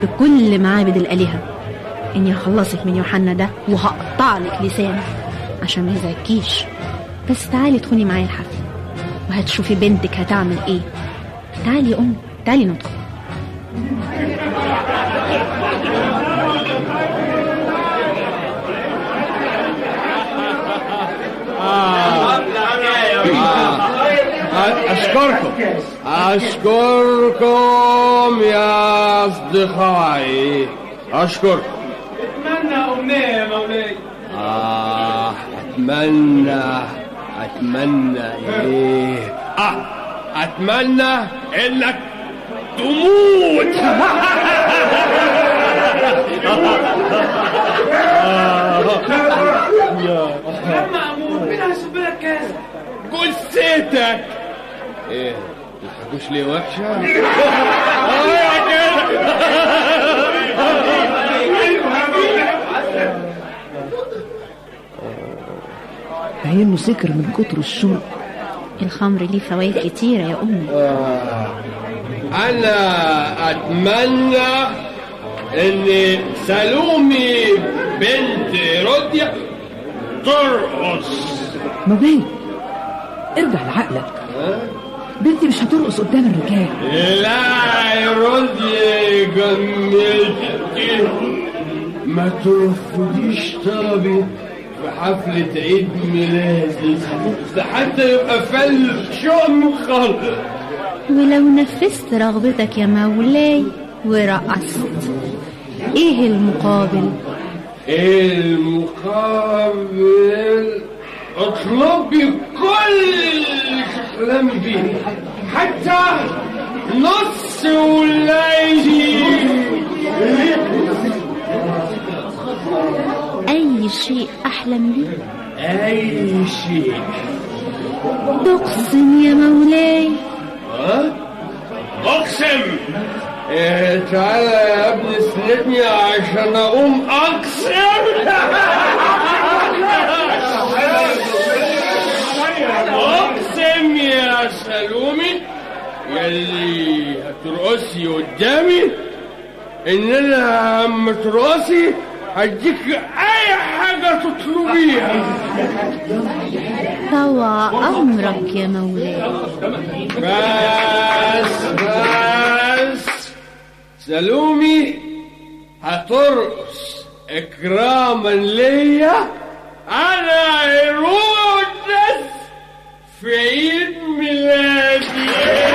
بكل معابد الآلهة إني هخلصك من يوحنا ده وهقطع لك لسانه عشان ما يزعجكيش بس تعالي ادخلي معايا الحفلة وهتشوفي بنتك هتعمل ايه تعالي يا أم تعالي ندخل أشكركم أشكركم يا أصدقائي أشكركم اتمنى امنيه يا مولاي آه أتمنى أتمنى إيه آه أتمنى إنك تموت لما اموت مين هيصب لك كاس جثتك إيه الحكوش ليه وحشة؟ آه يا كده عينه سكر من كتر الشرب الخمر ليه فوائد كتيرة يا أمي أنا أتمنى إن سلومي بنت روديا ترقص مولاي ارجع لعقلك بنتي مش هترقص قدام الرجال لا يا روديا جميلتي ما ترفضيش طلبي في حفلة عيد ميلادي ده حتى يبقى فل شؤم خالص ولو نفذت رغبتك يا مولاي ورقصت ايه المقابل المقابل اطلبي كل اللي تحلمي بيه حتى نص وليلي اي شيء احلم بيه اي شيء تقسم يا مولاي ها اقسم إيه تعالى يا ابني اسندني عشان اقوم اقسم اقسم يا سلومي يلي هترقصي قدامي ان انا لما ترقصي هديك اي حاجه تطلبيها طوى امرك يا مولاي بس بس سلومي هترقص اكراما ليا انا هيرودس في